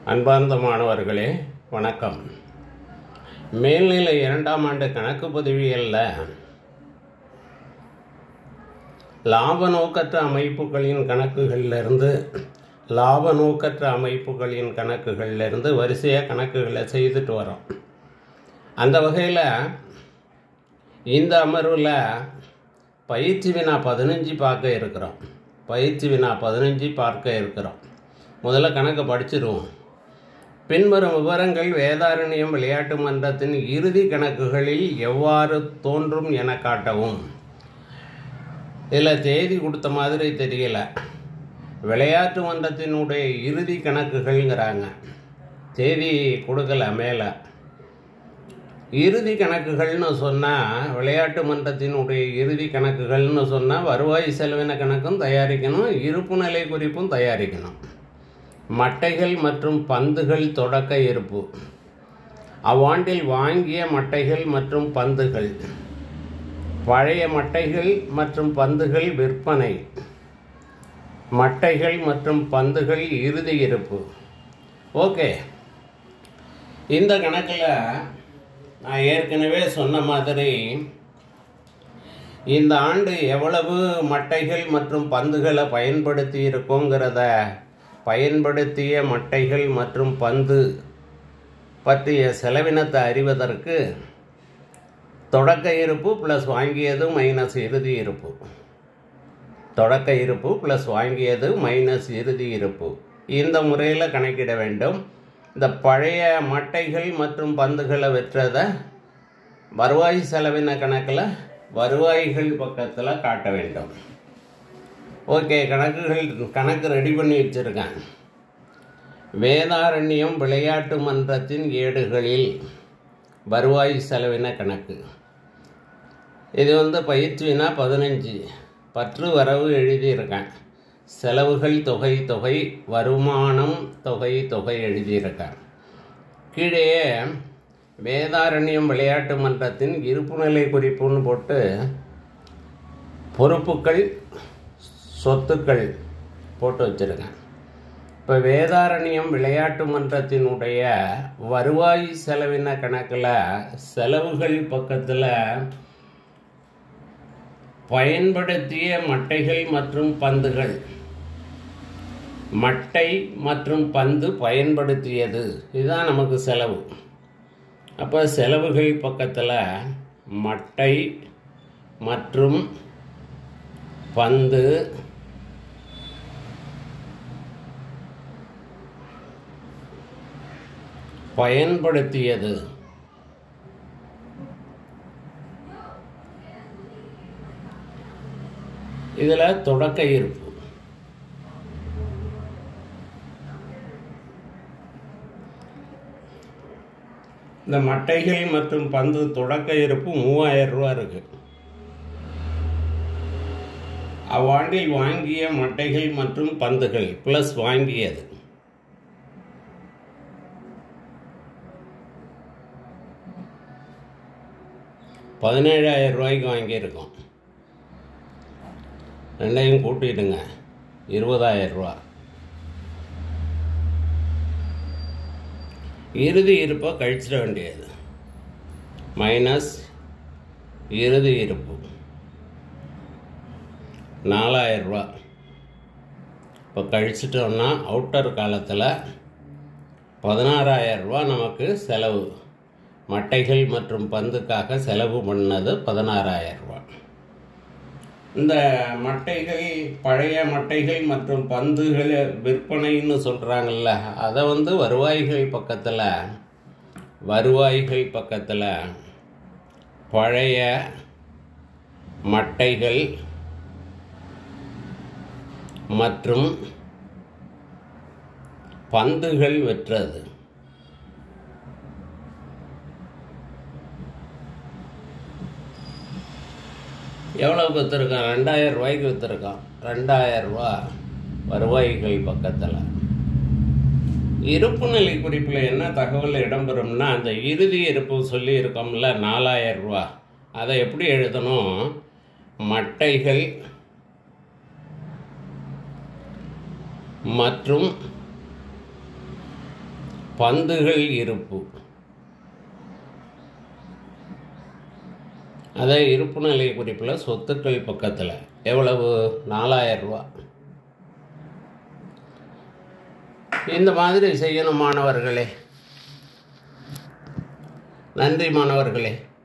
அன்பார்ந்த மாணவர்களே வணக்கம் மேல்நிலை இரண்டாம் ஆண்டு கணக்கு பதிவியலில் லாப நோக்கற்ற அமைப்புகளின் கணக்குகளிலிருந்து லாப நோக்கற்ற அமைப்புகளின் கணக்குகளிலிருந்து வரிசையாக கணக்குகளை செய்துட்டு வரோம் அந்த வகையில் இந்த அமர்வில் பயிற்சி வினா பதினஞ்சு பார்க்க இருக்கிறோம் பயிற்சி வினா பதினஞ்சு பார்க்க இருக்கிறோம் முதல்ல கணக்கை படிச்சிருவோம் பின்வரும் விவரங்கள் வேதாரண்யம் விளையாட்டு மன்றத்தின் இறுதி கணக்குகளில் எவ்வாறு தோன்றும் என காட்டவும் இதில் தேதி கொடுத்த மாதிரி தெரியல விளையாட்டு மன்றத்தினுடைய இறுதி கணக்குகள்ங்கிறாங்க தேதி கொடுக்கல மேலே இறுதி கணக்குகள்னு சொன்னால் விளையாட்டு மன்றத்தினுடைய இறுதி கணக்குகள்னு சொன்னால் வருவாய் செலவின கணக்கும் தயாரிக்கணும் இருப்பு நிலை குறிப்பும் தயாரிக்கணும் மட்டைகள் மற்றும் பந்துகள் தொடக்க இருப்பு அவ்வாண்டில் வாங்கிய மட்டைகள் மற்றும் பந்துகள் பழைய மட்டைகள் மற்றும் பந்துகள் விற்பனை மட்டைகள் மற்றும் பந்துகள் இறுதி இருப்பு ஓகே இந்த கணக்கில் நான் ஏற்கனவே சொன்ன மாதிரி இந்த ஆண்டு எவ்வளவு மட்டைகள் மற்றும் பந்துகளை பயன்படுத்தி இருக்கோங்கிறத பயன்படுத்திய மட்டைகள் மற்றும் பந்து பற்றிய செலவினத்தை அறிவதற்கு தொடக்க இருப்பு ப்ளஸ் வாங்கியது மைனஸ் இறுதி இருப்பு தொடக்க இருப்பு ப்ளஸ் வாங்கியது மைனஸ் இறுதி இருப்பு இந்த முறையில் கணக்கிட வேண்டும் இந்த பழைய மட்டைகள் மற்றும் பந்துகளை வெற்றதை வருவாய் செலவின கணக்கில் வருவாய்கள் பக்கத்தில் காட்ட வேண்டும் ஓகே கணக்குகள் கணக்கு ரெடி பண்ணி வச்சுருக்கேன் வேதாரண்யம் விளையாட்டு மன்றத்தின் ஏடுகளில் வருவாய் செலவின கணக்கு இது வந்து பயிற்சினா பதினஞ்சு பற்று வரவு எழுதியிருக்கேன் செலவுகள் தொகை தொகை வருமானம் தொகை தொகை எழுதியிருக்கேன் கீழே வேதாரண்யம் விளையாட்டு மன்றத்தின் இருப்புநிலை குறிப்புன்னு போட்டு பொறுப்புகள் சொத்துக்கள் போட்டு வச்சுருக்கேன் இப்போ வேதாரண்யம் விளையாட்டு மன்றத்தினுடைய வருவாய் செலவின கணக்கில் செலவுகள் பக்கத்தில் பயன்படுத்திய மட்டைகள் மற்றும் பந்துகள் மட்டை மற்றும் பந்து பயன்படுத்தியது இதுதான் நமக்கு செலவு அப்போ செலவுகள் பக்கத்தில் மட்டை மற்றும் பந்து பயன்படுத்தியது இதில் தொடக்க இருப்பு இந்த மட்டைகள் மற்றும் பந்து தொடக்க இருப்பு மூவாயிரம் ரூபா இருக்கு அவ்வாண்டில் வாங்கிய மட்டைகள் மற்றும் பந்துகள் ப்ளஸ் வாங்கியது பதினேழாயிரம் ரூபாய்க்கு வாங்கியிருக்கோம் ரெண்டையும் கூட்டிடுங்க இருபதாயிரம் ரூபா இறுதி இருப்பை கழிச்சிட வேண்டியது மைனஸ் இறுதி இருப்பு நாலாயிரம் ரூபா இப்போ கழிச்சிட்டோம்னா அவுட்டர் காலத்தில் பதினாறாயிரம் ரூபா நமக்கு செலவு மட்டைகள் மற்றும் பந்துக்காக செலவு பண்ணது பதினாறாயிரம் ரூபா இந்த மட்டைகள் பழைய மட்டைகள் மற்றும் பந்துகள் விற்பனைன்னு சொல்கிறாங்கல்ல அதை வந்து வருவாய்கள் பக்கத்தில் வருவாய்கள் பக்கத்தில் பழைய மட்டைகள் மற்றும் பந்துகள் வெற்றது எவ்வளோ விற்றுருக்கான் ரெண்டாயிரம் ரூபாய்க்கு விற்றுருக்கான் ரெண்டாயிரம் ரூபா வருவாய்கள் பக்கத்தில் இருப்பு நிலை குறிப்பில் என்ன தகவல் இடம்பெறும்னா அந்த இறுதி இருப்பு சொல்லி இருக்கோம்ல நாலாயிரம் ரூபா அதை எப்படி எழுதணும் மட்டைகள் மற்றும் பந்துகள் இருப்பு அதே இருப்பு நிலை குறிப்பில் சொத்துக்கள் பக்கத்தில் எவ்வளவு நாலாயிரம் ரூபா இந்த மாதிரி செய்யணும் மாணவர்களே நன்றி மாணவர்களே